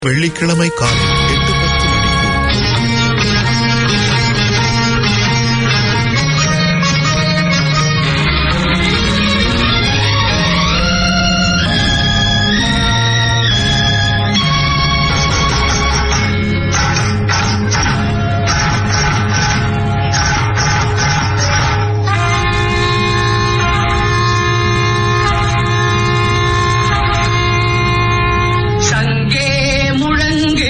வெள்ளிக்கிழமை காலை எட்டு பத்து மணிக்கு சங்கே முழங்கு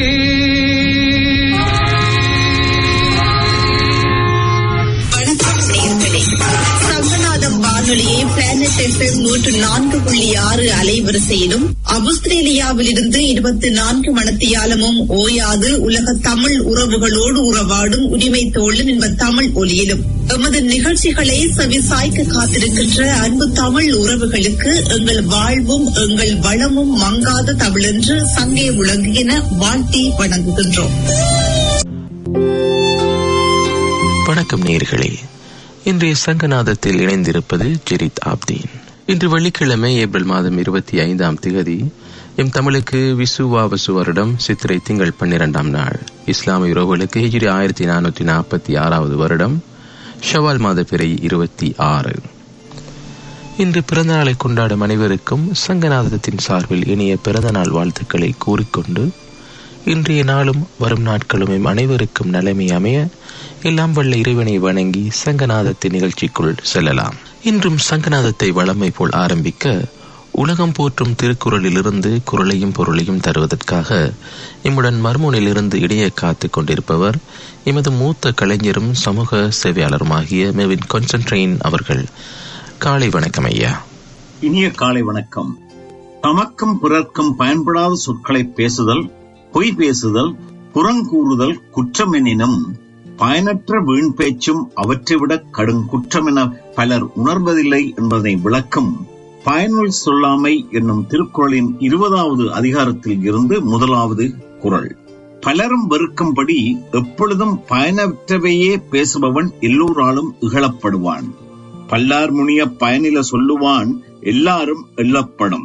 வணக்கம் நேயர்களே சங்கநாதம் வானொலியை பிளானட் எஃப்எம் நூற்று நான்கு புள்ளி ஆறு அலைவரிசையிலும் ஆஸ்திரேலியாவில் இருந்து இருபத்தி நான்கு மணத்தியாலமும் ஓயாது உலக தமிழ் உறவுகளோடு உறவாடும் உரிமை தோழன் என்ப தமிழ் ஒலியிலும் எமது நிகழ்ச்சிகளை செவிசாய்க்க காத்திருக்கின்ற அன்பு தமிழ் உறவுகளுக்கு எங்கள் வாழ்வும் எங்கள் வளமும் மங்காத தமிழென்று சங்கே முழங்குகின வாழ்த்தி வணங்குகின்றோம் வணக்கம் நேர்களே இன்றைய சங்கநாதத்தில் இணைந்திருப்பது ஜெரித் ஆப்தீன் இன்று வெள்ளிக்கிழமை ஏப்ரல் மாதம் இருபத்தி ஐந்தாம் திகதி எம் தமிழுக்கு விசுவாவசு வருடம் சித்திரை திங்கள் பன்னிரெண்டாம் நாள் இஸ்லாமிய உறவுகளுக்கு ஹிஜ்ரி ஆயிரத்தி நானூற்றி நாற்பத்தி ஆறாவது வருடம் ஷவால் மாத பிறை இருபத்தி ஆறு இன்று பிறந்தநாளை கொண்டாடும் அனைவருக்கும் சங்கநாதத்தின் சார்பில் இனிய பிறந்தநாள் வாழ்த்துக்களை கூறிக்கொண்டு இன்றைய நாளும் வரும் நாட்களும் எம் அனைவருக்கும் நிலைமை அமைய எல்லாம் வல்ல இறைவனை வணங்கி சங்கநாதத்தின் நிகழ்ச்சிக்குள் செல்லலாம் இன்றும் சங்கநாதத்தை வளமை போல் ஆரம்பிக்க உலகம் போற்றும் திருக்குறளிலிருந்து குரலையும் பொருளையும் தருவதற்காக இம்முடன் மர்மூனிலிருந்து இடையே காத்துக் கொண்டிருப்பவர் எமது மூத்த கலைஞரும் சமூக சேவையாளருமாகிய மெவின் கொன்சன்ட்ரெயின் அவர்கள் காலை வணக்கம் ஐயா இனிய காலை வணக்கம் தமக்கும் பிறர்க்கும் பயன்படாத சொற்களை பேசுதல் பொய் பேசுதல் புறங்கூறுதல் குற்றம் எனினும் பயனற்ற வீண் பேச்சும் அவற்றைவிட கடும் குற்றம் என பலர் உணர்வதில்லை என்பதை விளக்கும் பயனுள் சொல்லாமை என்னும் திருக்குறளின் இருபதாவது அதிகாரத்தில் இருந்து முதலாவது குறள் பலரும் வெறுக்கும்படி எப்பொழுதும் பயனற்றவையே பேசுபவன் எல்லோராலும் இகழப்படுவான் பல்லார் முனிய பயனில சொல்லுவான் எல்லாரும் எள்ளப்படும்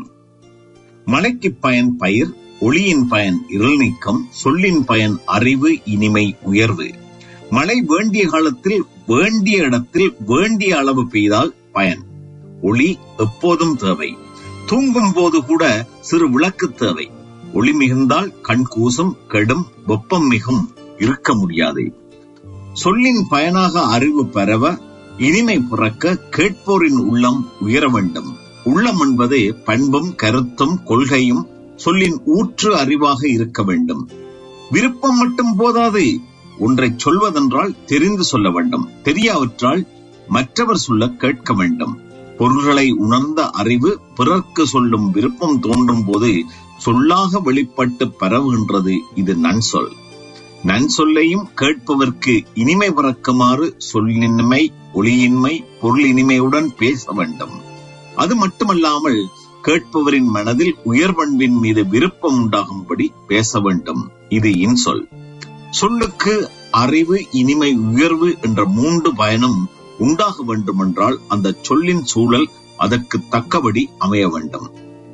மலைக்கு பயன் பயிர் ஒளியின் பயன் இருள் நீக்கம் சொல்லின் பயன் அறிவு இனிமை உயர்வு மழை வேண்டிய காலத்தில் வேண்டிய இடத்தில் வேண்டிய அளவு பெய்தால் பயன் ஒளி எப்போதும் தேவை தூங்கும் போது கூட சிறு விளக்கு தேவை ஒளி மிகுந்தால் கண் கூசும் கெடும் வெப்பம் மிகும் இருக்க முடியாது சொல்லின் பயனாக அறிவு பரவ இனிமை பிறக்க கேட்போரின் உள்ளம் உயர வேண்டும் உள்ளம் என்பது பண்பும் கருத்தும் கொள்கையும் சொல்லின் ஊற்று அறிவாக இருக்க வேண்டும் விருப்பம் மட்டும் போதாது ஒன்றை சொல்வதென்றால் தெரிந்து சொல்ல வேண்டும் தெரியாவிட்டால் மற்றவர் சொல்ல கேட்க வேண்டும் பொருள்களை உணர்ந்த அறிவு பிறர்க்கு சொல்லும் விருப்பம் தோன்றும் போது சொல்லாக வெளிப்பட்டு பரவுகின்றது இது நன்சொல் நன்சொல்லையும் கேட்பவர்க்கு இனிமை பிறக்குமாறு சொல்லின்மை ஒளியின்மை பொருள் இனிமையுடன் பேச வேண்டும் அது மட்டுமல்லாமல் கேட்பவரின் மனதில் உயர்வன்பின் மீது விருப்பம் உண்டாகும்படி பேச வேண்டும் இது இன்சொல் சொல்லுக்கு அறிவு இனிமை உயர்வு என்ற மூன்று பயனும் உண்டாக வேண்டுமென்றால் அந்த சொல்லின் சூழல் அதற்கு தக்கபடி அமைய வேண்டும்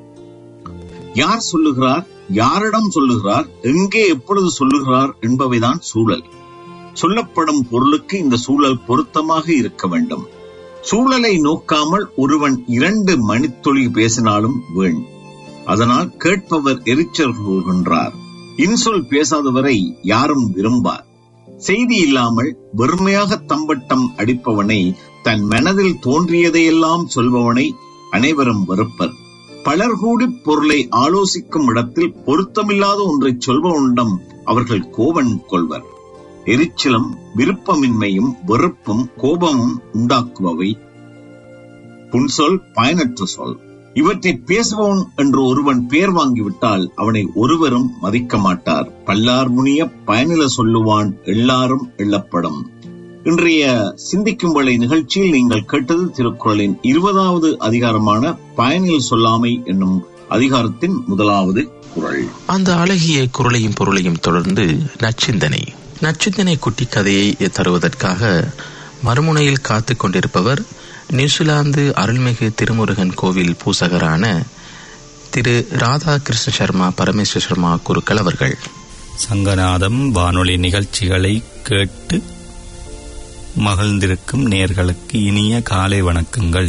யார் சொல்லுகிறார் யாரிடம் சொல்லுகிறார் எங்கே எப்பொழுது சொல்லுகிறார் என்பவைதான் சூழல் சொல்லப்படும் பொருளுக்கு இந்த சூழல் பொருத்தமாக இருக்க வேண்டும் சூழலை நோக்காமல் ஒருவன் இரண்டு மணித்துளி பேசினாலும் வீண் அதனால் கேட்பவர் எரிச்சல் கொள்கின்றார் இன்சொல் பேசாதவரை யாரும் விரும்பார் செய்தி இல்லாமல் வெறுமையாக தம்பட்டம் அடிப்பவனை தன் மனதில் தோன்றியதையெல்லாம் சொல்பவனை அனைவரும் வெறுப்பர் பலர் கூடி பொருளை ஆலோசிக்கும் இடத்தில் பொருத்தமில்லாத ஒன்றை சொல்பவனிடம் அவர்கள் கோபம் கொள்வர் எரிச்சலும் விருப்பமின்மையும் வெறுப்பும் கோபமும் உண்டாக்குபவை புன்சொல் பயனற்ற சொல் இவற்றை பேசுபவன் என்று ஒருவன் பெயர் வாங்கிவிட்டால் அவனை ஒருவரும் மதிக்க மாட்டார் பல்லார் முனிய பயனில சொல்லுவான் எல்லாரும் எள்ளப்படும் இன்றைய சிந்திக்கும் வேளை நிகழ்ச்சியில் நீங்கள் கேட்டது திருக்குறளின் இருபதாவது அதிகாரமான பயனில் சொல்லாமை என்னும் அதிகாரத்தின் முதலாவது குறள் அந்த அழகிய குரலையும் பொருளையும் தொடர்ந்து நச்சிந்தனை நச்சிந்தனை குட்டி கதையை தருவதற்காக மறுமுனையில் காத்துக் கொண்டிருப்பவர் நியூசிலாந்து அருள்மிகு திருமுருகன் கோவில் பூசகரான திரு ராதாகிருஷ்ண சர்மா பரமேஸ்வர் சர்மா குருக்கள் அவர்கள் சங்கநாதம் வானொலி நிகழ்ச்சிகளை கேட்டு மகிழ்ந்திருக்கும் நேர்களுக்கு இனிய காலை வணக்கங்கள்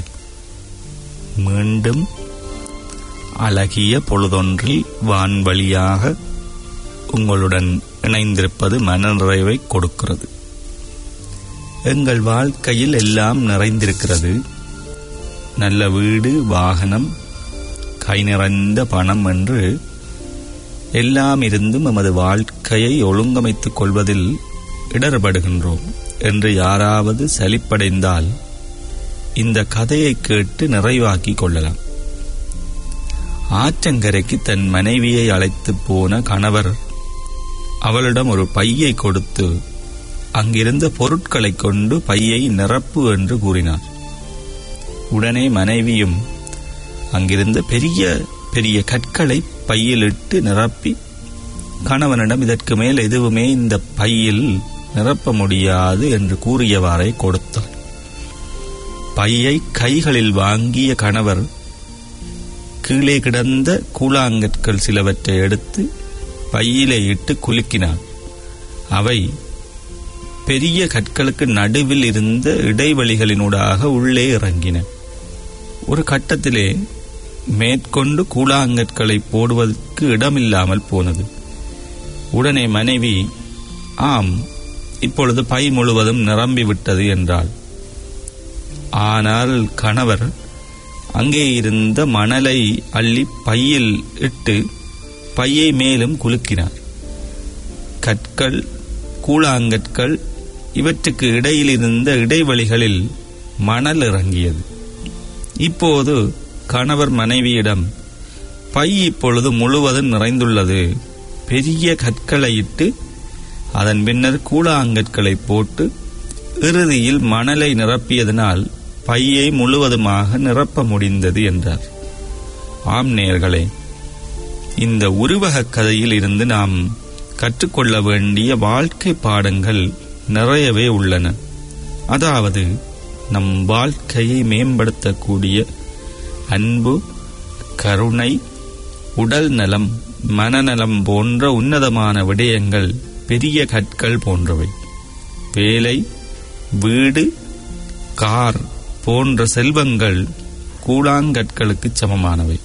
மீண்டும் அழகிய பொழுதொன்றில் வான்வழியாக உங்களுடன் இணைந்திருப்பது மனநிறைவை கொடுக்கிறது எங்கள் வாழ்க்கையில் எல்லாம் நிறைந்திருக்கிறது நல்ல வீடு வாகனம் கை நிறைந்த பணம் என்று எல்லாம் இருந்தும் எமது வாழ்க்கையை ஒழுங்கமைத்துக் கொள்வதில் இடர்படுகின்றோம் என்று யாராவது சலிப்படைந்தால் இந்த கதையை கேட்டு நிறைவாக்கிக் கொள்ளலாம் ஆற்றங்கரைக்கு தன் மனைவியை அழைத்து போன கணவர் அவளிடம் ஒரு பையை கொடுத்து அங்கிருந்த பொருட்களைக் கொண்டு பையை நிரப்பு என்று கூறினார் உடனே மனைவியும் அங்கிருந்த பெரிய பெரிய கற்களை பையிலிட்டு நிரப்பி கணவனிடம் இதற்கு மேல் எதுவுமே இந்த பையில் நிரப்ப முடியாது என்று கூறியவாறே கொடுத்தார் பையை கைகளில் வாங்கிய கணவர் கீழே கிடந்த கூழாங்கற்கள் சிலவற்றை எடுத்து பையிலே இட்டு குலுக்கினார் அவை பெரிய கற்களுக்கு நடுவில் இருந்த இடைவெளிகளினூடாக உள்ளே இறங்கின ஒரு கட்டத்திலே மேற்கொண்டு கூழாங்கற்களை போடுவதற்கு இடமில்லாமல் போனது உடனே மனைவி ஆம் இப்பொழுது பை முழுவதும் நிரம்பிவிட்டது என்றாள் ஆனால் கணவர் அங்கே இருந்த மணலை அள்ளி பையில் இட்டு பையை மேலும் குலுக்கினார் கற்கள் கூழாங்கற்கள் இவற்றுக்கு இடையில் இருந்த இடைவெளிகளில் மணல் இறங்கியது இப்போது கணவர் மனைவியிடம் பை இப்பொழுது முழுவதும் நிறைந்துள்ளது பெரிய கற்களை இட்டு அதன் பின்னர் கூழாங்கற்களை போட்டு இறுதியில் மணலை நிரப்பியதனால் பையை முழுவதுமாக நிரப்ப முடிந்தது என்றார் ஆம் நேயர்களே இந்த உருவக கதையில் இருந்து நாம் கற்றுக்கொள்ள வேண்டிய வாழ்க்கை பாடங்கள் நிறையவே உள்ளன அதாவது நம் வாழ்க்கையை மேம்படுத்தக்கூடிய அன்பு கருணை உடல் நலம் மனநலம் போன்ற உன்னதமான விடயங்கள் பெரிய கற்கள் போன்றவை வேலை வீடு கார் போன்ற செல்வங்கள் கூழாங்கற்களுக்கு சமமானவை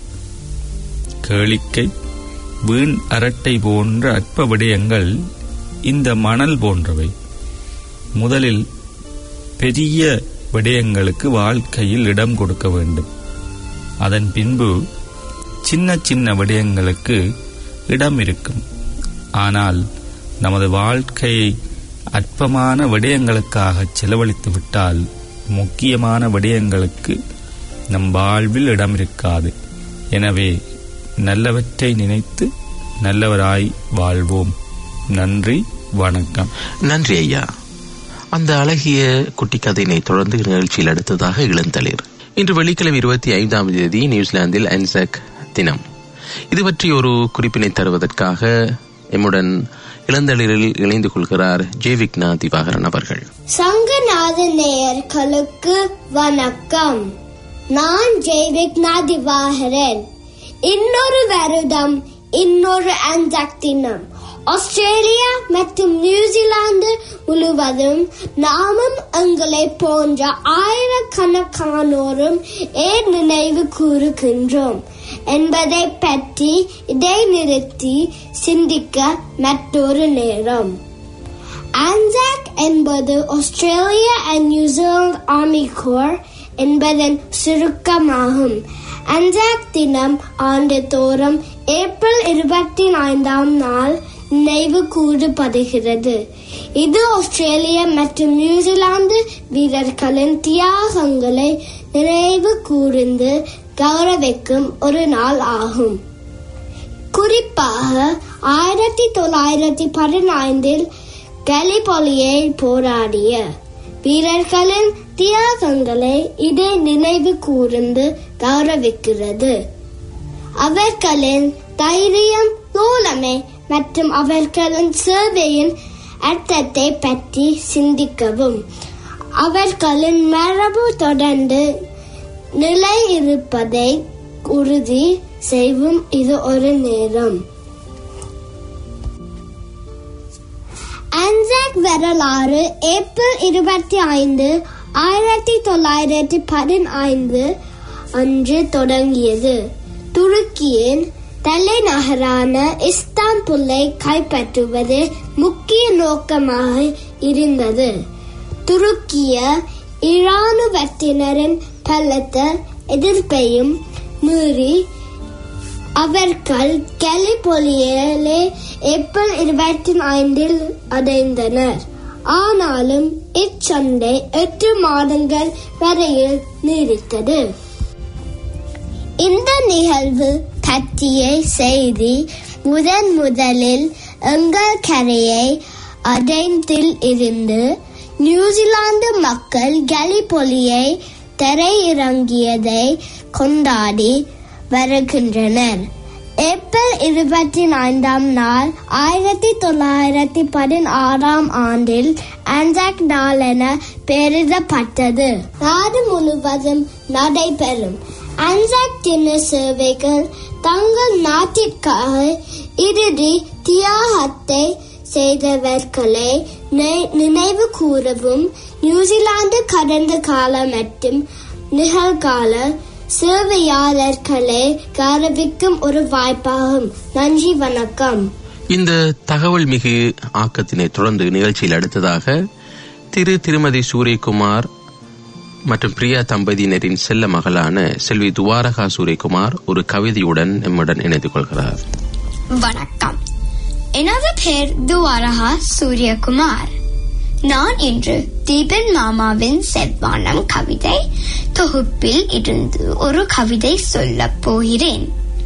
கேளிக்கை வீண் அரட்டை போன்ற அற்ப விடயங்கள் இந்த மணல் போன்றவை முதலில் பெரிய விடயங்களுக்கு வாழ்க்கையில் இடம் கொடுக்க வேண்டும் அதன் பின்பு சின்ன சின்ன விடயங்களுக்கு இடம் இருக்கும் ஆனால் நமது வாழ்க்கையை அற்பமான விடயங்களுக்காக செலவழித்து விட்டால் முக்கியமான விடயங்களுக்கு நம் வாழ்வில் இடம் இருக்காது எனவே நல்லவற்றை நினைத்து நல்லவராய் வாழ்வோம் நன்றி வணக்கம் நன்றி ஐயா அந்த அழகிய குட்டி கதையினை தொடர்ந்து நிகழ்ச்சியில் அடுத்ததாக இளந்தளிர் இன்று வெள்ளிக்கிழமை இருபத்தி ஐந்தாம் தேதி நியூசிலாந்தில் அன்சக் தினம் இது பற்றி ஒரு குறிப்பினை தருவதற்காக எம்முடன் இளந்தளிரில் இணைந்து கொள்கிறார் ஜெய்விக்னா திவாகரன் அவர்கள் சங்கநாத நேயர்களுக்கு வணக்கம் நான் ஜெய்விக்னா திவாகரன் இன்னொரு வருடம் இன்னொரு அன்சாக் தினம் ஆஸ்திரேலியா மற்றும் நியூசிலாந்து முழுவதும் நாமும் எங்களை போன்ற ஆயிரக்கணக்கானோரும் ஏன் நினைவு கூறுகின்றோம் என்பதை பற்றி இடைநிறுத்தி சிந்திக்க மற்றொரு நேரம் ஆன்சாக் என்பது Australia and New Zealand army corps என்பதன் சுருக்கமாகும் அன்சாக் தினம் ஆண்டுதோறும் ஏப்ரல் இருபத்தி ஐந்தாம் நாள் நினைவு கூறப்படுகிறது இது ஆஸ்திரேலியா மற்றும் நியூசிலாந்து வீரர்களின் தியாகங்களை நினைவு கூர்ந்து கௌரவிக்கும் ஒரு நாள் ஆகும் குறிப்பாக ஆயிரத்தி தொள்ளாயிரத்தி பதினைந்தில் கலிபொலியை போராடிய வீரர்களின் தியாகங்களை இதை நினைவு கூர்ந்து கௌரவிக்கிறது அவர்களின் தைரியம் தோழமை மற்றும் அவர்களின் சேவையின் அர்த்தத்தை பற்றி சிந்திக்கவும் அவர்களின் மரபு தொடர்ந்து நிலை இருப்பதை உறுதி செய்வும் இது ஒரு நேரம் அன்சாக் வரலாறு ஏப்ரல் இருபத்தி ஐந்து ஆயிரத்தி தொள்ளாயிரத்தி பதினைந்து அன்று தொடங்கியது துருக்கியின் தலைநகரான இஸ்தான்புல்லை கைப்பற்றுவது முக்கிய நோக்கமாக இருந்தது துருக்கிய இராணுவத்தினரின் பலத்த எதிர்ப்பையும் மீறி அவர்கள் கலிபொலியிலே ஏப்ரல் இருபத்தி ஐந்தில் அடைந்தனர் ஆனாலும் இச்சண்டை எட்டு மாதங்கள் வரையில் நீடித்தது இந்த நிகழ்வு பற்றிய செய்தி முதன் முதலில் எங்கள் கரையை அடைந்தில் இருந்து நியூசிலாந்து மக்கள் கலிபொலியை தரையிறங்கியதை கொண்டாடி வருகின்றனர் ஏப்ரல் இருபத்தி ஐந்தாம் நாள் ஆயிரத்தி தொள்ளாயிரத்தி பதினாறாம் ஆண்டில் ஆன்சாக் நாள் என பெயரிடப்பட்டது நாடு முழுவதும் நடைபெறும் ஆன்சாக் தின சேவைகள் தங்கள் நாட்டிற்காக இறுதி தியாகத்தை செய்தவர்களை நி- நினைவு கூறவும் நியூசிலாந்து கடந்த கால மற்றும் நிகழ்கால சேவையாளர்களை கௌரவிக்கும் ஒரு வாய்ப்பாகும் நன்றி வணக்கம் இந்த தகவல் மிகு ஆக்கத்தினை தொடர்ந்து நிகழ்ச்சியில் அடுத்ததாக திரு திருமதி சூரியகுமார் மற்றும் பிரியா தம்பதியினரின் செல்ல மகளான செல்வி துவாரகா சூரியகுமார் ஒரு கவிதையுடன் நம்முடன் இணைந்து கொள்கிறார் வணக்கம் எனது பெயர் துவாரகா சூரியகுமார் நான் இன்று தீபன் மாமாவின் செவ்வானம் கவிதை தொகுப்பில் இருந்து ஒரு கவிதை சொல்லப் போகிறேன்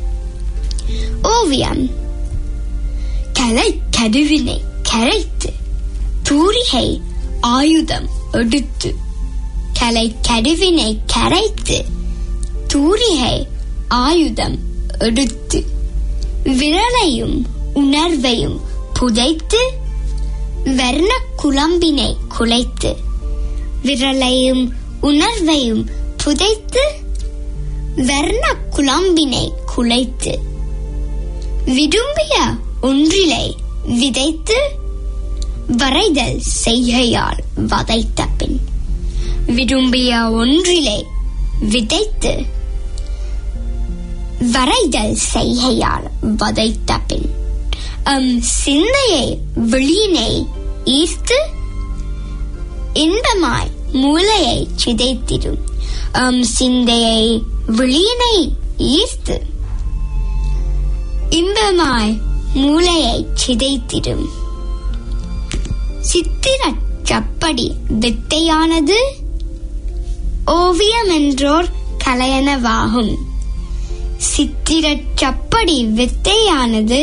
ஓவியம் கலை கருவினை கரைத்து தூரிகை ஆயுதம் எடுத்து கலை கருவினை கரைத்து தூரிகை ஆயுதம் எடுத்து விரலையும் உணர்வையும் புதைத்து வர்ண குழம்பினை குலைத்து விரலையும் உணர்வையும் புதைத்து வர்ண குழம்பினை குலைத்து விரும்பிய ஒன்றிலை விதைத்து வரைதல் செய்கையால் வதைத்த பின் விரும்பிய ஒன்றிலை விதைத்து வரைதல் செய்கையால் வதைத்த பின் அம் சிந்தையை வெளியினை ஈர்த்து இன்பமாய் மூளையை சிதைத்திடும் அம் சிந்தையை வெளியினை ஈர்த்து இன்பமாய் மூளையை சிதைத்திடும் சித்திர சப்படி வித்தையானது ஓவியம் என்றோர் கலையனவாகும் சித்திர சப்படி வித்தையானது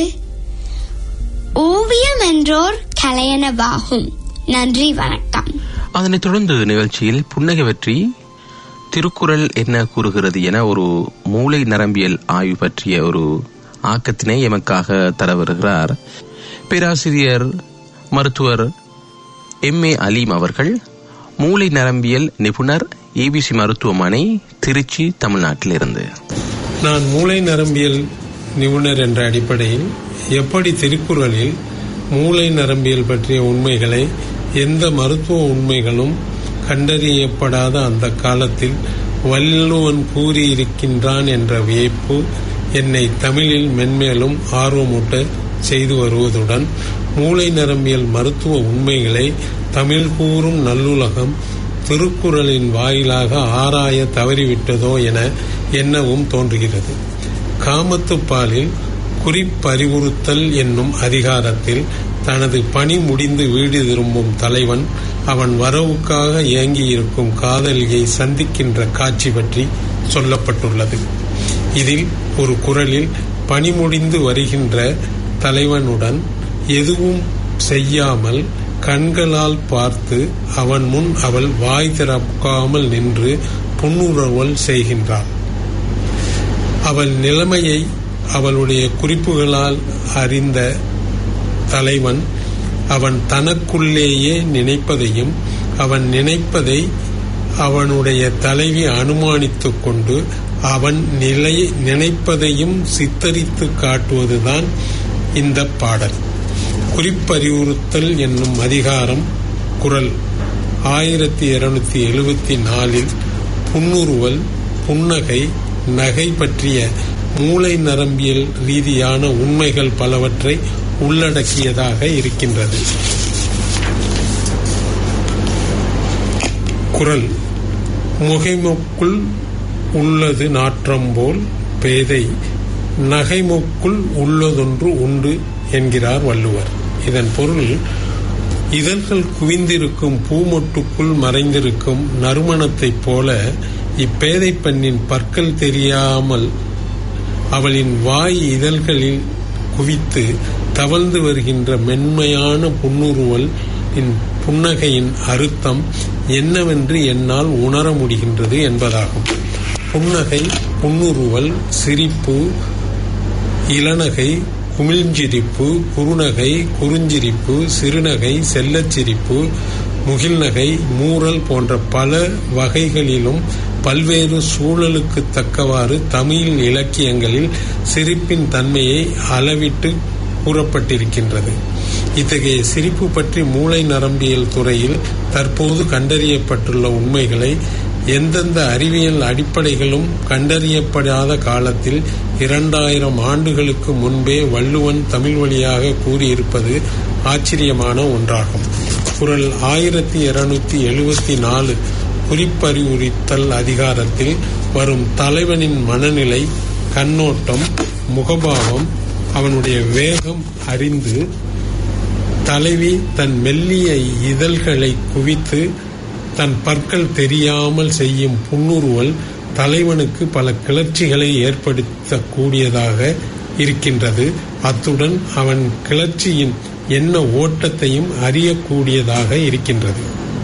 ஓவியம் என்றோர் கலையனவாகும் நன்றி வணக்கம் அதனைத் தொடர்ந்து நிகழ்ச்சியில் புன்னகை பற்றி திருக்குறள் என்ன கூறுகிறது என ஒரு மூளை நரம்பியல் ஆய்வு பற்றிய ஒரு ஆக்கத்தினை எமக்காக தர வருகிறார் பேராசிரியர் மருத்துவர் எம் ஏ அலீம் அவர்கள் மூளை நரம்பியல் நிபுணர் ஏபிசி மருத்துவமனை திருச்சி தமிழ்நாட்டிலிருந்து நான் மூளை நரம்பியல் நிபுணர் என்ற அடிப்படையில் எப்படி திருக்குறளில் மூளை நரம்பியல் பற்றிய உண்மைகளை எந்த மருத்துவ உண்மைகளும் கண்டறியப்படாத அந்த காலத்தில் வள்ளுவன் கூறியிருக்கின்றான் என்ற வியப்பு என்னை தமிழில் மென்மேலும் ஆர்வமூட்ட செய்து வருவதுடன் மூளை நரம்பியல் மருத்துவ உண்மைகளை தமிழ் கூறும் நல்லுலகம் திருக்குறளின் வாயிலாக ஆராய தவறிவிட்டதோ என எண்ணவும் தோன்றுகிறது காமத்துப்பாலில் குறிப்பறிவுறுத்தல் என்னும் அதிகாரத்தில் தனது பணி முடிந்து வீடு திரும்பும் தலைவன் அவன் வரவுக்காக ஏங்கியிருக்கும் காதலியை சந்திக்கின்ற காட்சி பற்றி சொல்லப்பட்டுள்ளது இதில் ஒரு குரலில் பணி முடிந்து வருகின்ற தலைவனுடன் எதுவும் செய்யாமல் கண்களால் பார்த்து அவன் முன் அவள் வாய் திறக்காமல் நின்று புன்னுறவல் செய்கின்றாள் அவள் நிலைமையை அவளுடைய குறிப்புகளால் அறிந்த தலைவன் அவன் தனக்குள்ளேயே நினைப்பதையும் அவன் நினைப்பதை அவனுடைய தலைவி அனுமானித்துக் கொண்டு அவன் நிலை நினைப்பதையும் சித்தரித்து காட்டுவதுதான் இந்த பாடல் குறிப்பறிவுறுத்தல் என்னும் அதிகாரம் குரல் ஆயிரத்தி இருநூத்தி எழுபத்தி நாலில் புன்னுருவல் புன்னகை நகை பற்றிய மூளை நரம்பியல் ரீதியான உண்மைகள் பலவற்றை உள்ளடக்கியதாக இருக்கின்றது குரல் முகைமொக்குள் உள்ளது நாற்றம் போல் பேதை நகைமொக்குள் உள்ளதொன்று உண்டு என்கிறார் வள்ளுவர் இதன் பொருள் இதழ்கள் குவிந்திருக்கும் பூமொட்டுக்குள் மறைந்திருக்கும் நறுமணத்தைப் போல இப்பேதை பெண்ணின் பற்கள் தெரியாமல் அவளின் வாய் இதழ்களில் குவித்து தவழ்ந்து வருகின்ற மென்மையான புன்னுருவல் இன் புன்னகையின் அர்த்தம் என்னவென்று என்னால் உணர முடிகின்றது என்பதாகும் புன்னகை புன்னுருவல் சிரிப்பு இளநகை குமிழ்ஞ்சிரிப்பு குறுநகை குறுஞ்சிரிப்பு சிறுநகை செல்லச்சிரிப்பு முகில்நகை மூரல் போன்ற பல வகைகளிலும் பல்வேறு சூழலுக்கு தக்கவாறு தமிழ் இலக்கியங்களில் சிரிப்பின் தன்மையை அளவிட்டு கூறப்பட்டிருக்கின்றது இத்தகைய சிரிப்பு பற்றி மூளை நரம்பியல் துறையில் தற்போது கண்டறியப்பட்டுள்ள உண்மைகளை எந்தெந்த அறிவியல் அடிப்படைகளும் கண்டறியப்படாத காலத்தில் இரண்டாயிரம் ஆண்டுகளுக்கு முன்பே வள்ளுவன் தமிழ் வழியாக கூறியிருப்பது ஆச்சரியமான ஒன்றாகும் குரல் ஆயிரத்தி இருநூத்தி எழுபத்தி நாலு குறிப்பறிவுறுத்தல் அதிகாரத்தில் வரும் தலைவனின் மனநிலை கண்ணோட்டம் முகபாவம் அவனுடைய வேகம் அறிந்து தலைவி தன் மெல்லிய இதழ்களை குவித்து தன் பற்கள் தெரியாமல் செய்யும் புன்னுருவல் தலைவனுக்கு பல கிளர்ச்சிகளை ஏற்படுத்தக்கூடியதாக இருக்கின்றது அத்துடன் அவன் கிளர்ச்சியின் என்ன ஓட்டத்தையும் அறியக்கூடியதாக இருக்கின்றது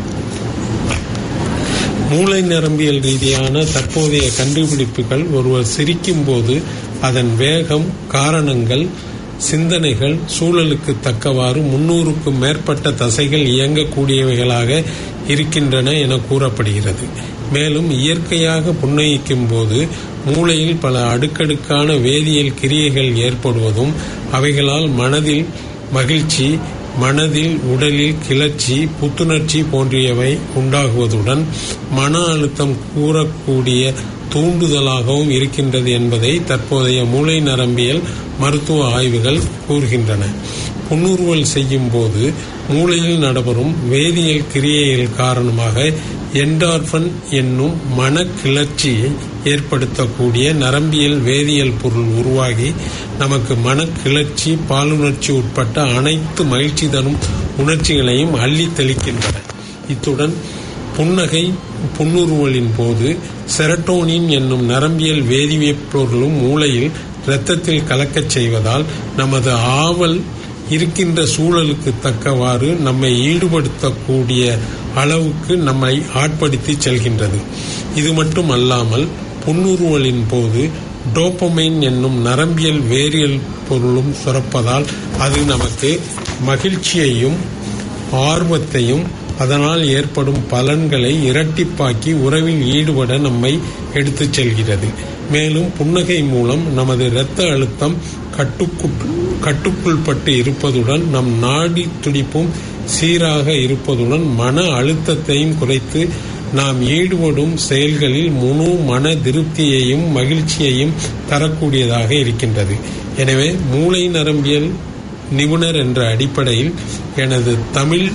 மூளை நரம்பியல் ரீதியான தற்போதைய கண்டுபிடிப்புகள் ஒருவர் சிரிக்கும் போது அதன் வேகம் காரணங்கள் சிந்தனைகள் சூழலுக்கு தக்கவாறு முன்னூறுக்கும் மேற்பட்ட தசைகள் இயங்கக்கூடியவைகளாக இருக்கின்றன என கூறப்படுகிறது மேலும் இயற்கையாக புன்னகிக்கும் போது மூளையில் பல அடுக்கடுக்கான வேதியியல் கிரியைகள் ஏற்படுவதும் அவைகளால் மனதில் மகிழ்ச்சி மனதில் உடலில் கிளர்ச்சி புத்துணர்ச்சி போன்றியவை உண்டாகுவதுடன் மன அழுத்தம் கூறக்கூடிய தூண்டுதலாகவும் இருக்கின்றது என்பதை தற்போதைய மூளை நரம்பியல் மருத்துவ ஆய்வுகள் கூறுகின்றன புன்னுருவல் செய்யும் போது மூளையில் நடைபெறும் வேதியியல் கிரியைகள் காரணமாக என்டார்பன் என்னும் மன கிளர்ச்சியை ஏற்படுத்தக்கூடிய நரம்பியல் வேதியியல் பொருள் உருவாகி நமக்கு மன கிளர்ச்சி பாலுணர்ச்சி உட்பட்ட அனைத்து மகிழ்ச்சி தரும் உணர்ச்சிகளையும் அள்ளி தெளிக்கின்றன இத்துடன் புன்னகை புன்னுருவலின் போது செரட்டோனின் என்னும் நரம்பியல் வேதியியற் பொருளும் மூளையில் இரத்தத்தில் கலக்கச் செய்வதால் நமது ஆவல் இருக்கின்ற சூழலுக்கு தக்கவாறு நம்மை ஈடுபடுத்தக்கூடிய அளவுக்கு நம்மை ஆட்படுத்தி செல்கின்றது இது மட்டும் அல்லாமல் புன்னுருவலின் போது டோப்பமைன் என்னும் நரம்பியல் வேரியல் பொருளும் சுரப்பதால் அது நமக்கு மகிழ்ச்சியையும் ஆர்வத்தையும் அதனால் ஏற்படும் பலன்களை இரட்டிப்பாக்கி உறவில் ஈடுபட நம்மை எடுத்துச் செல்கிறது மேலும் புன்னகை மூலம் நமது இரத்த அழுத்தம் கட்டுக்குள் பட்டு இருப்பதுடன் நம் நாடி துடிப்பும் சீராக இருப்பதுடன் மன அழுத்தத்தையும் குறைத்து நாம் ஈடுபடும் செயல்களில் முழு மன திருப்தியையும் மகிழ்ச்சியையும் தரக்கூடியதாக இருக்கின்றது எனவே மூளை நரம்பியல் நிபுணர் என்ற அடிப்படையில் எனது தமிழ்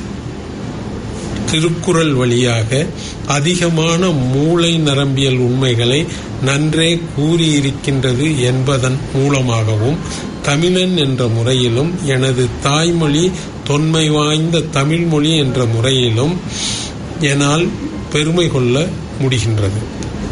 திருக்குறள் வழியாக அதிகமான மூளை நரம்பியல் உண்மைகளை நன்றே கூறியிருக்கின்றது என்பதன் மூலமாகவும் தமிழன் என்ற முறையிலும் எனது தாய்மொழி தொன்மை வாய்ந்த தமிழ் மொழி என்ற முறையிலும் என்னால் பெருமை கொள்ள முடிகின்றது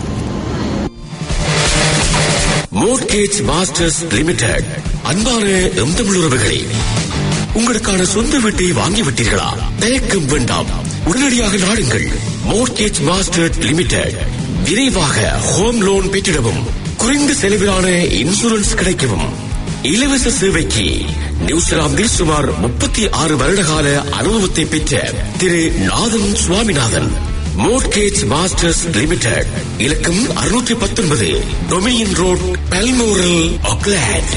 மோர்கேஜ் மாஸ்டர்ஸ் லிமிடெட் அன்பான எம் தமிழ் உறவுகளே உங்களுக்கான சொந்த வீட்டை வாங்கிவிட்டீர்களா தயக்கம் வேண்டாம் உடனடியாக நாடுங்கள் மோர்கேஜ் மாஸ்டர் லிமிடெட் விரைவாக ஹோம் லோன் பெற்றிடவும் குறைந்த செலவிலான இன்சூரன்ஸ் கிடைக்கவும் இலவச சேவைக்கு நியூசிலாந்தில் சுமார் முப்பத்தி ஆறு வருடகால அனுபவத்தை பெற்ற Thiru Nathan Swaminathan Mortgage Masters Limited இலக்கம் அறுநூற்றி பத்தொன்பது Dominion road Balmoral Auckland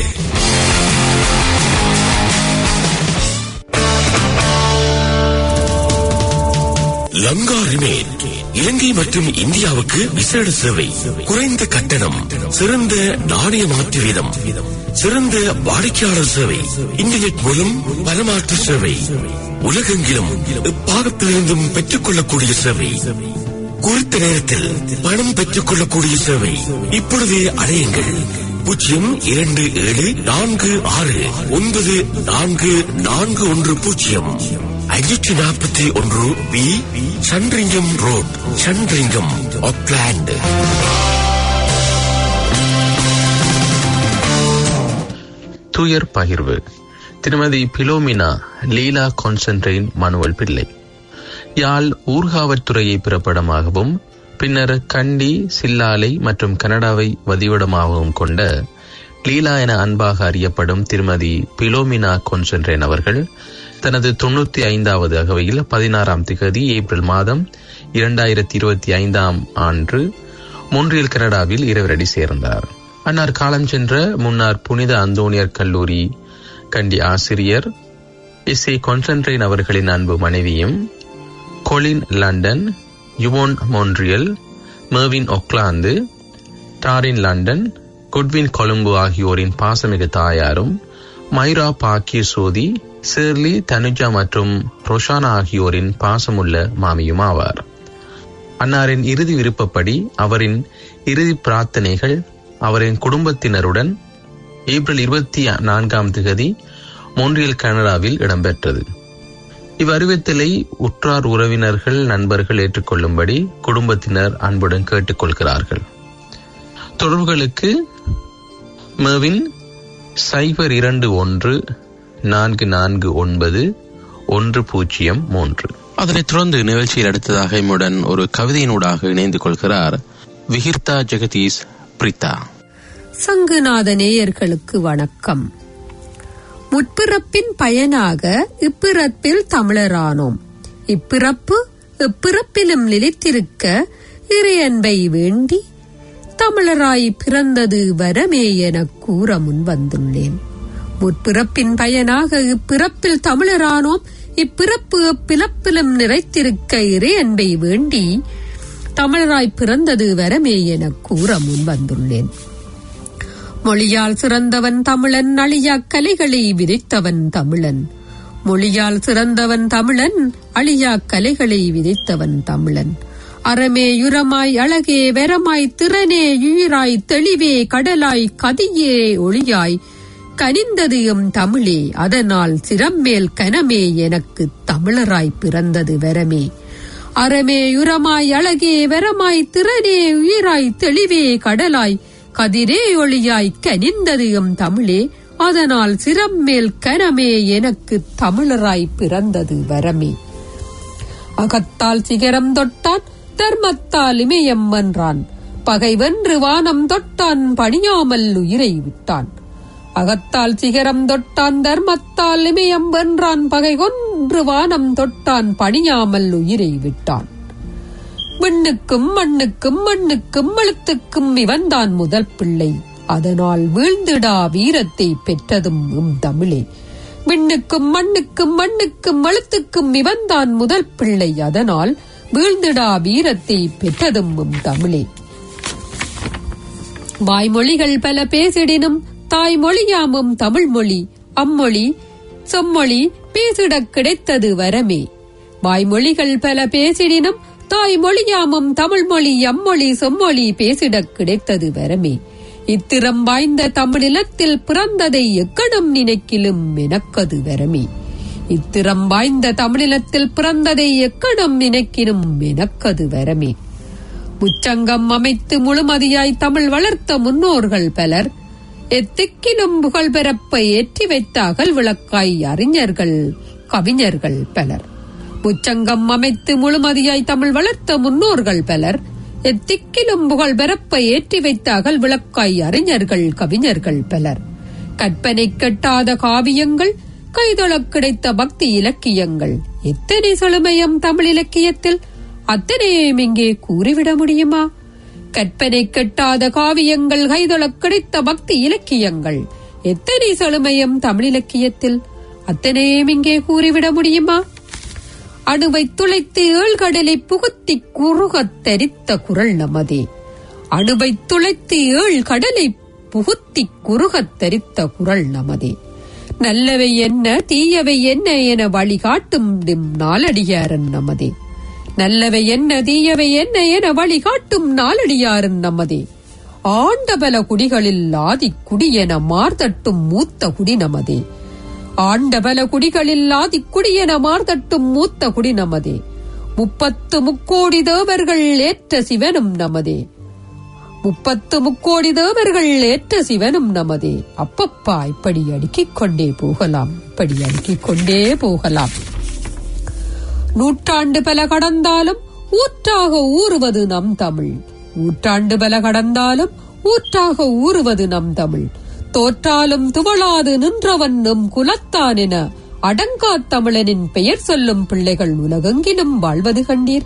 Lanka Remit Ilangai மற்றும் இந்தியாவுக்கு விசேட சேவை குறைந்த கட்டணம் சிறந்த நாணய மாற்று வீதம் சிறந்த வாடிக்கையாளர் சேவை இன்டர்நெட் மூலம் பணமாற்று சேவை உலகெங்கிலும் எப்பாகத்திலிருந்தும் பெற்றுக் கொள்ளக்கூடிய சேவை குறித்த நேரத்தில் பணம் பெற்றுக் கொள்ளக்கூடிய சேவை இப்பொழுதே அடையுங்கள் பூஜ்ஜியம் இரண்டு ஏழு நான்கு ஆறு ஒன்பது நான்கு நான்கு ஒன்று பூஜ்ஜியம் ஐநூற்றி நாற்பத்தி ஒன்று B Sandringham road Sandringham Auckland துயர் பகிர்வு திருமதி பிலோமினா லீலா கான்சன்ட்ரைன் மனுவல் பிள்ளை யாழ் ஊர்காவற்துறையை பிறப்பிடமாகவும் பின்னர் கண்டி சில்லாலை மற்றும் கனடாவை வதிவிடமாகவும் கொண்ட லீலா என அன்பாக அறியப்படும் திருமதி பிலோமினா கொன்சென்ட்ரேன் அவர்கள் தனது தொண்ணூத்தி ஐந்தாவது அகவையில் பதினாறாம் திகதி ஏப்ரல் மாதம் இரண்டாயிரத்தி இருபத்தி ஐந்தாம் ஆண்டு மொன்றியல் கனடாவில் இரவரடி சேர்ந்தார் அன்னார் காலம் சென்ற முன்னார் புனித அந்தோனியர் கல்லூரி கண்டி ஆசிரியர் எஸ் ஏ கொன்சன்ட்ரேன் அவர்களின் அன்பு மனைவியும் Colin London Yvonne Montreal Mervyn Auckland Darren London Goodwin Colombo ஆகியோரின் பாசமிகு தாயாரும் மைரா பாக்கிய சோதி சேர்லி தனுஜா மற்றும் ரொஷானா ஆகியோரின் பாசமுள்ள மாமியும் ஆவார் அன்னாரின் இறுதி விருப்பப்படி அவரின் இறுதி பிரார்த்தனைகள் அவரின் குடும்பத்தினருடன் ஏப்ரல் இருபத்தி நான்காம் திகதி மொன்றியல் கனடாவில் இடம்பெற்றது இவ்வறிவித்தலை உற்றார் உறவினர்கள் நண்பர்கள் ஏற்றுக்கொள்ளும்படி குடும்பத்தினர் அன்புடன் கேட்டுக்கொள்கிறார்கள் தொடர்புகளுக்கு மெர்வின் சைபர் இரண்டு ஒன்று நான்கு நான்கு ஒன்பது ஒன்று பூஜ்ஜியம் மூன்று அதனைத் தொடர்ந்து நிகழ்ச்சியில் அடுத்ததாக இம்முடன் ஒரு கவிதையினூடாக இணைந்து கொள்கிறார் விகிர்தா ஜெகதீஷ் பிரித்தா சங்குநாத நேயர்களுக்கு வணக்கம் முற்பிறப்பின் பயனாக இப்பிறப்பில் தமிழரானோம் இப்பிறப்பு எப்பிறப்பிலும் நிலைத்திருக்க இறையன்பை வேண்டி தமிழராய் பிறந்தது வரமே எனக் கூற முன்வந்துள்ளேன் முற்பிறப்பின் பயனாக இப்பிறப்பில் தமிழரானோம் இப்பிறப்பு எப்பிறப்பிலும் நிறைத்திருக்க இறையன்பை வேண்டி தமிழராய் பிறந்தது வரமே எனக் கூற முன்வந்துள்ளேன் மொழியால் சிறந்தவன் தமிழன் அழியா கலைகளை விதைத்தவன் தமிழன் மொழியால் சிறந்தவன் தமிழன் அழியா கலைகளை விதைத்தவன் தமிழன் அறமே யுரமாய் அழகே வெரமாய் திறனே உயிராய் தெளிவே கடலாய் கதியே ஒளியாய் கனிந்தது எம் தமிழே அதனால் சிரம்மேல் கனமே எனக்கு தமிழராய் பிறந்தது வரமே அறமே யுரமாய் அழகே வெரமாய் திறனே உயிராய் தெளிவே கடலாய் கதிரே ஒளியாய் கனிந்தது எம் தமிழே அதனால் சிரம்மேல் கனமே எனக்கு தமிழராய் பிறந்தது வரமே அகத்தால் சிகரம் தொட்டான் தர்மத்தால் இமயம் வென்றான் பகை வென்று வானம் தொட்டான் பணியாமல் உயிரை விட்டான் அகத்தால் சிகரம் தொட்டான் தர்மத்தால் இமயம் வென்றான் பகை கொன்று வானம் தொட்டான் பணியாமல் உயிரை விட்டான் விண்ணுக்கும் மண்ணுக்கும் மண்ணுக்கும் எழுத்துக்கும் இவன்தான் முதல் பிள்ளை அதனால் வீழ்ந்திடா வீரத்தை பெற்றதும் உம் தமிழே விண்ணுக்கும் மண்ணுக்கும் மண்ணுக்கும் எழுத்துக்கும் இவன்தான் முதல் பிள்ளை அதனால் வீழ்ந்திடா வீரத்தை பெற்றதும் உம் தமிழே வாய்மொழிகள் பல பேசிடினும் தாய்மொழியாமும் தமிழ் மொழி அம்மொழி செம்மொழி பேசிடக் கிடைத்தது வரமே வாய்மொழிகள் பல பேசிடினும் தாய்மொழியாமும் தமிழ் மொழி அம்மொழி செம்மொழி பேசிடக் கிடைத்தது வரமே இத்திறம் வாய்ந்த தமிழினத்தில் பிறந்ததை எக்கணம் நினைக்கிலும் எனக்கது வரமே இத்திறம் வாய்ந்த தமிழினத்தில் பிறந்ததை எக்கணம் நினைக்கினும் எனக்கது வரமே முச்சங்கம் அமைத்து முழுமதியாய் தமிழ் வளர்த்த முன்னோர்கள் பலர் எத்திக்கிலும் புகழ் பெறப்ப ஏற்றி வைத்த அகல் விளக்காய் அறிஞர்கள் கவிஞர்கள் பலர் முச்சங்கம் அமைத்து முழுமதியாய் தமிழ் வளர்த்த முன்னோர்கள் பலர் எத்திக்கிலும் புகழ் பெறப்ப ஏற்றி வைத்த அகல் விளக்காய் அறிஞர்கள் கவிஞர்கள் பலர் கற்பனை கெட்டாத காவியங்கள் கைதொழக் கிடைத்த பக்தி இலக்கியங்கள் எத்தனை செழுமையம் தமிழ் இலக்கியத்தில் அத்தனையும் இங்கே கூறிவிட முடியுமா கற்பனை கெட்டாத காவியங்கள் கைதொழக் கிடைத்த பக்தி இலக்கியங்கள் எத்தனை செழுமையும் தமிழ் இலக்கியத்தில் அத்தனையும் இங்கே கூறிவிட முடியுமா அணுவை துளைத்து ஏழ்கடலை புகுத்தி குறுகத் தரித்த குரல் நமதே அணுவை துளைத்து ஏழ் கடலை புகுத்தி குறுகத் தரித்த குரல் நமதே நல்லவை என்ன தீயவை என்ன என வழிகாட்டும் நிம் நாளடியாரன் நமதே நல்லவை என்ன தீயவை என்ன என வழிகாட்டும் நாளடியாரன் நமதே ஆண்டபல குடிகளில் ஆதி குடி என மார்தட்டும் மூத்த குடி நமதே ஆண்டபல குடிகளில் ஆதி குடி என மார்தட்டும் மூத்த குடி நமதே முப்பத்து முக்கோடி தேவர்கள் ஏற்ற சிவனும் நமதே முப்பத்து முக்கோடி தேவர்கள் ஏற்ற சிவனும் நமதே அப்பப்பா இப்படி அடுக்கிக் கொண்டே போகலாம் இப்படி அடுக்கிக் கொண்டே போகலாம் நூற்றாண்டு பல கடந்தாலும் ஊற்றாக ஊறுவது நம் தமிழ் நூற்றாண்டு பல கடந்தாலும் ஊற்றாக ஊறுவது நம் தமிழ் தோற்றாலும் துவளாது நின்றவன் நம் குலத்தான் என அடங்கா தமிழனின் பெயர் சொல்லும் பிள்ளைகள் உலகெங்கிலும் வாழ்வது கண்டீர்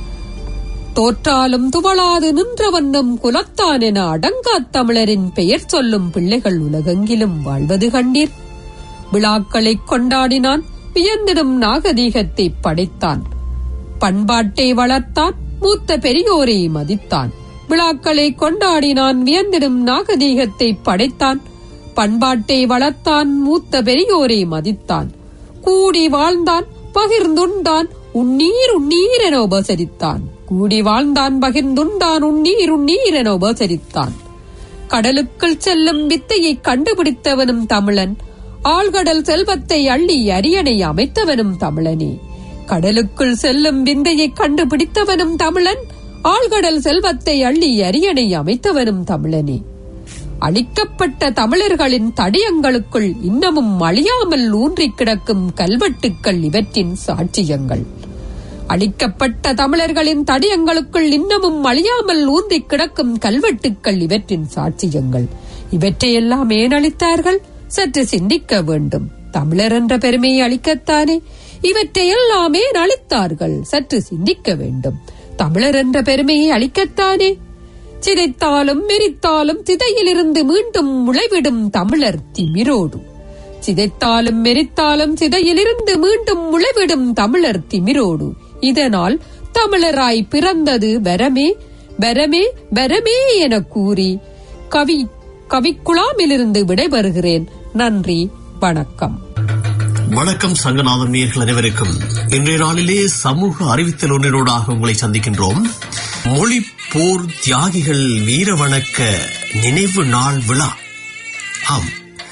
தோற்றாலும் துவளாது நின்றவன் நம் குலத்தான் என அடங்கா தமிழரின் பெயர் சொல்லும் பிள்ளைகள் உலகெங்கிலும் வாழ்வது கண்டீர் விழாக்களைக் கொண்டாடினான் வியந்திடும் நாகதீகத்தை படைத்தான் பண்பாட்டை வளர்த்தான் மூத்த பெரியோரை மதித்தான் விழாக்களை கொண்டாடினான் வியந்திடும் நாகதீகத்தை படைத்தான் பண்பாட்டை வளர்த்தான் மூத்த பெரியோரை மதித்தான் கூடி வாழ்ந்தான் பகிர்ந்துண்டான் உன்னீர் உன்னீர் என உபசரித்தான் கூடி வாழ்ந்தான் பகிர்ந்துண்டான் உன்னீர் உன்னீர் என உபசரித்தான் கடலுக்குள் செல்லும் வித்தையை கண்டுபிடித்தவனும் தமிழன் ஆழ்கடல் செல்வத்தை அள்ளி அரியணை அமைத்தவனும் தமிழனே கடலுக்குள் செல்லும் விந்தையை கண்டுபிடித்தவனும் தமிழன் ஆழ்கடல் செல்வத்தை அள்ளி அரியணை அமைத்தவனும் தமிழனே அழிக்கப்பட்ட தமிழர்களின் தடயங்களுக்குள் இன்னமும் அழியாமல் ஊன்றிக் கிடக்கும் கல்வெட்டுக்கள் இவற்றின் சாட்சியங்கள் அழிக்கப்பட்ட தமிழர்களின் தடயங்களுக்குள் இன்னமும் அழியாமல் ஊன்றிக் கிடக்கும் கல்வெட்டுக்கள் இவற்றின் சாட்சியங்கள் இவற்றையெல்லாம் ஏன் அளித்தார்கள் சற்று சிந்திக்க வேண்டும் தமிழர் என்ற பெருமையை அளிக்கத்தானே இவற்றையெல்லாம் ஏன் அளித்தார்கள் சற்று சிந்திக்க வேண்டும் தமிழர் என்ற பெருமையை அளிக்கத்தானே சிதைத்தாலும் மெரித்தாலும் சிதையிலிருந்து மீண்டும் முளைவிடும் தமிழர் திமிரோடு சிதைத்தாலும் மெரித்தாலும் சிதையிலிருந்து மீண்டும் முளைவிடும் தமிழர் திமிரோடு இதனால் தமிழராய் பிறந்தது வரமே வரமே வரமே என கூறி கவி கவிக்குழாமிலிருந்து விடைபெறுகிறேன் நன்றி வணக்கம் வணக்கம் சங்கநாதன் நேர்கள் அனைவருக்கும் இன்றைய நாளிலே சமூக அறிவித்தல் ஒன்றினூடாக உங்களை சந்திக்கின்றோம் மொழி போர் தியாகிகள் வீர வணக்க நினைவு நாள் விழா ஆம்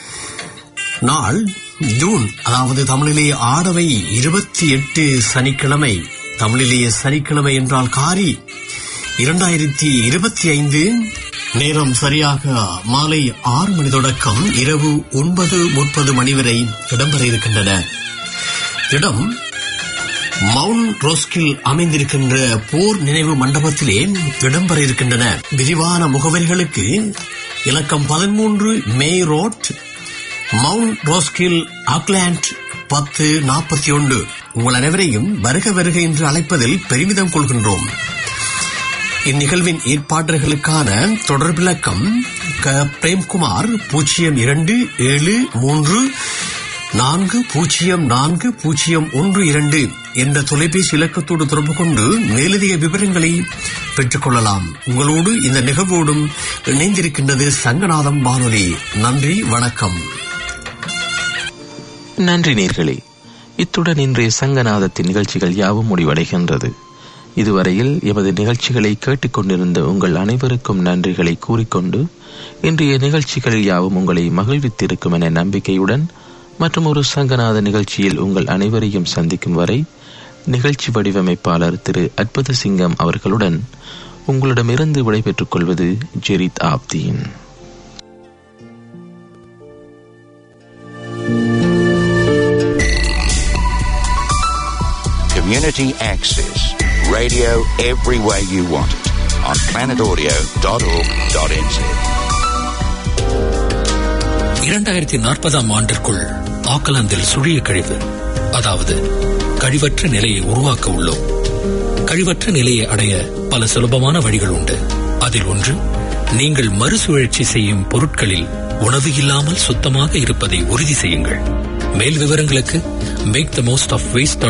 நாள் ஜூன் அதாவது தமிழிலே ஆடவை இருபத்தி எட்டு சனிக்கிழமை தமிழிலேயே சனிக்கிழமை என்றால் காரி இரண்டாயிரத்தி இருபத்தி ஐந்து நேரம் சரியாக மாலை ஆறு மணி தொடக்கம் இரவு ஒன்பது முப்பது மணி வரை இடம்பெற இருக்கின்றன இடம் மவுண்ட் ரோஸ்கில் அமைந்திருக்கின்ற போர் நினைவு மண்டபத்திலே இடம்பெற இருக்கின்றன விரிவான முகவரிகளுக்கு இலக்கம் பதிமூன்று May road Mount Roskill Auckland பத்து நாற்பத்தி ஒன்று உங்கள் அனைவரையும் வருக வருக என்று அழைப்பதில் பெருமிதம் கொள்கின்றோம் இந்நிகழ்வின் ஏற்பாடுகளுக்கான தொடர்பிலக்கம் க பிரேம்குமார் பூஜ்ஜியம் இரண்டு ஏழு மூன்று நான்கு பூஜ்ஜியம் நான்கு பூஜ்ஜியம் ஒன்று இரண்டு என்ற தொலைபேசி இலக்கத்தோடு தொடர்பு கொண்டு மேலதிக விவரங்களை பெற்றுக் கொள்ளலாம் உங்களோடு இந்த நிகழ்வோடும் இணைந்திருக்கின்றது சங்கநாதம் வானொலி நன்றி வணக்கம் நன்றி நேர்களே இத்துடன் இன்றைய சங்கநாதத்தின் நிகழ்ச்சிகள் யாவும் முடிவடைகின்றது இதுவரையில் எமது நிகழ்ச்சிகளை கேட்டுக்கொண்டிருந்த உங்கள் அனைவருக்கும் நன்றிகளை கூறிக்கொண்டு இன்றைய நிகழ்ச்சிகள் யாவும் உங்களை மகிழ்வித்திருக்கும் என நம்பிக்கையுடன் மற்றும் ஒரு சங்கநாத நிகழ்ச்சியில் உங்கள் அனைவரையும் சந்திக்கும் வரை நிகழ்ச்சி வடிவமைப்பாளர் திரு அற்புத சிங்கம் அவர்களுடன் உங்களிடமிருந்து விடைபெற்றுக் கொள்வது ஜெரித் ஆப்தீன் Community access. Radio everywhere you want it on planetaudio.org.nz. இரண்டாயிரத்தி நாற்பதாம் ஆண்டிற்குள் ஆக்கலாந்தில் சுழிய கழிவு அதாவது கழிவற்ற நிலையை உருவாக்க உள்ளோம் கழிவற்ற நிலையை அடைய பல சுலபமான வழிகள் உண்டு அதில் ஒன்று நீங்கள் மறுசுழற்சி செய்யும் பொருட்களில் உணவு இல்லாமல் சுத்தமாக இருப்பதை உறுதி செய்யுங்கள் மேல் விவரங்களுக்கு make the most of waste